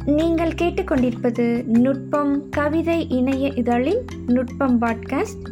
நீங்கள் கேட்டுக்கொண்டிருப்பது நுட்பம் கவிதை இணைய இதழின் நுட்பம் பாட்காஸ்ட்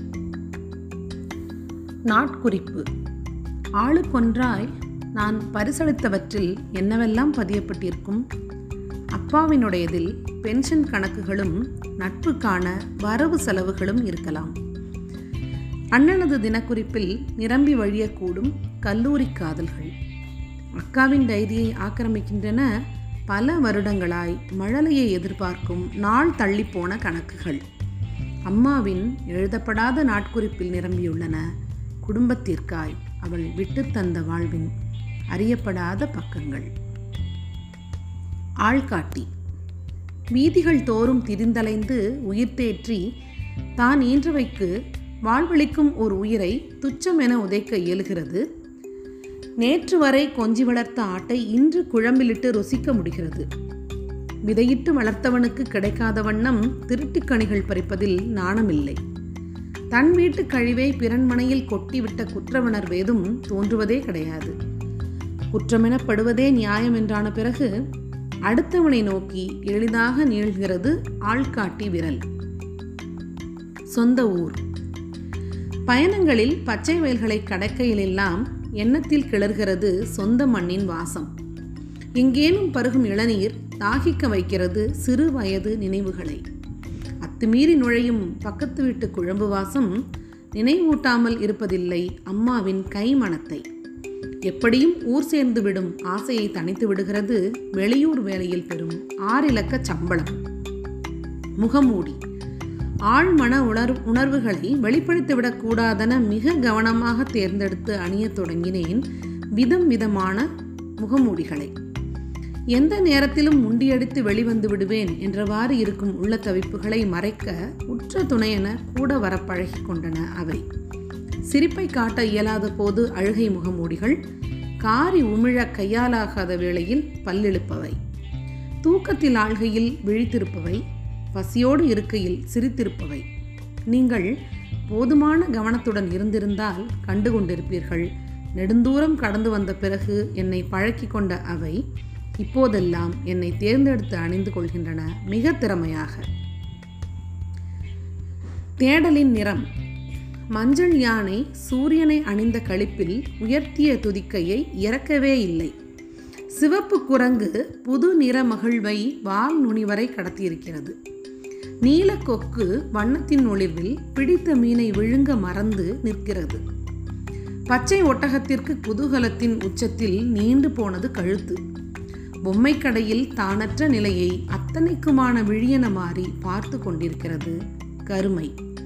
நாட்குறிப்பு ஆளுக்கொன்றாய் நான் பரிசளித்தவற்றில் என்னவெல்லாம் பதியப்பட்டிருக்கும் அப்பாவினுடையதில் பென்ஷன் கணக்குகளும் நட்புக்கான வரவு செலவுகளும் இருக்கலாம் அண்ணனது தினக்குறிப்பில் நிரம்பி வழியக்கூடும் கல்லூரி காதல்கள் அக்காவின் டைரியை ஆக்கிரமிக்கின்றன பல வருடங்களாய் மழலையை எதிர்பார்க்கும் நாள் தள்ளிப்போன கணக்குகள் அம்மாவின் எழுதப்படாத நாட்குறிப்பில் நிரம்பியுள்ளன குடும்பத்திற்காய் அவள் விட்டு தந்த வாழ்வின் அறியப்படாத பக்கங்கள் ஆள்காட்டி வீதிகள் தோறும் திரிந்தலைந்து உயிர் தேற்றி தான் ஈன்றவைக்கு வாழ்வளிக்கும் ஒரு உயிரை துச்சமென உதைக்க இயலுகிறது நேற்று வரை கொஞ்சி வளர்த்த ஆட்டை இன்று குழம்பிலிட்டு ருசிக்க முடிகிறது விதையிட்டு வளர்த்தவனுக்கு கிடைக்காத வண்ணம் திருட்டுக்கணிகள் பறிப்பதில் நாணமில்லை தன் வீட்டு கழிவை பிறன்மனையில் கொட்டிவிட்ட குற்றவுணர்வேதும் தோன்றுவதே கிடையாது குற்றமெனப்படுவதே நியாயம் என்றான பிறகு அடுத்தவனை நோக்கி எளிதாக நீள்கிறது ஆள்காட்டி விரல் சொந்த ஊர் பயணங்களில் பச்சை வயல்களை கடக்கையிலெல்லாம் எண்ணத்தில் கிளர்கிறது சொந்த மண்ணின் வாசம் எங்கேனும் பருகும் இளநீர் தாகிக்க வைக்கிறது சிறு வயது நினைவுகளை அத்துமீறி நுழையும் பக்கத்து வீட்டு குழம்பு வாசம் நினைவூட்டாமல் இருப்பதில்லை அம்மாவின் கைமணத்தை எப்படியும் ஊர் சேர்ந்து விடும் ஆசையை தணித்து விடுகிறது வெளியூர் வேலையில் பெறும் ஆறிலக்க சம்பளம் முகமூடி ஆழ்மன உணர் உணர்வுகளை வெளிப்படுத்தி விடக்கூடாதென மிக கவனமாக தேர்ந்தெடுத்து அணியத் தொடங்கினேன் விதம் விதமான முகமூடிகளை எந்த நேரத்திலும் முண்டியடித்து வெளிவந்து விடுவேன் என்றவாறு இருக்கும் உள்ள தவிப்புகளை மறைக்க உற்ற துணையென கூட வர பழகி கொண்டன அவை சிரிப்பை காட்ட இயலாத போது அழுகை முகமூடிகள் காரி உமிழ கையாலாகாத வேளையில் பல்லெழுப்பவை தூக்கத்தில் ஆழ்கையில் விழித்திருப்பவை பசியோடு இருக்கையில் சிரித்திருப்பவை நீங்கள் போதுமான கவனத்துடன் இருந்திருந்தால் கண்டு கொண்டிருப்பீர்கள் நெடுந்தூரம் கடந்து வந்த பிறகு என்னை பழக்கி கொண்ட அவை இப்போதெல்லாம் என்னை தேர்ந்தெடுத்து அணிந்து கொள்கின்றன மிக திறமையாக தேடலின் நிறம் மஞ்சள் யானை சூரியனை அணிந்த களிப்பில் உயர்த்திய துதிக்கையை இறக்கவே இல்லை சிவப்பு குரங்கு புது நிற மகிழ்வை வால் நுனி வரை கடத்தியிருக்கிறது நீலக்கொக்கு வண்ணத்தின் ஒளிர்வில் பிடித்த மீனை விழுங்க மறந்து நிற்கிறது பச்சை ஒட்டகத்திற்கு குதூகலத்தின் உச்சத்தில் நீண்டு போனது கழுத்து பொம்மை கடையில் தானற்ற நிலையை அத்தனைக்குமான விழியன மாறி பார்த்து கொண்டிருக்கிறது கருமை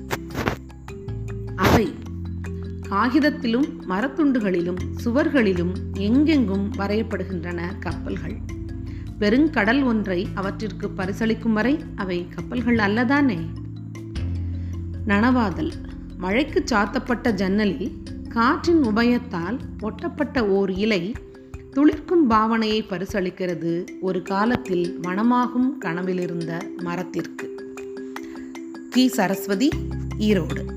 அவை காகிதத்திலும் மரத்துண்டுகளிலும் சுவர்களிலும் எங்கெங்கும் வரையப்படுகின்றன கப்பல்கள் பெருங்கடல் ஒன்றை அவற்றிற்கு பரிசளிக்கும் வரை அவை கப்பல்கள் அல்லதானே நனவாதல் மழைக்கு சாத்தப்பட்ட ஜன்னலில் காற்றின் உபயத்தால் ஒட்டப்பட்ட ஓர் இலை துளிர்க்கும் பாவனையை பரிசளிக்கிறது ஒரு காலத்தில் மனமாகும் கனவிலிருந்த மரத்திற்கு கி சரஸ்வதி ஈரோடு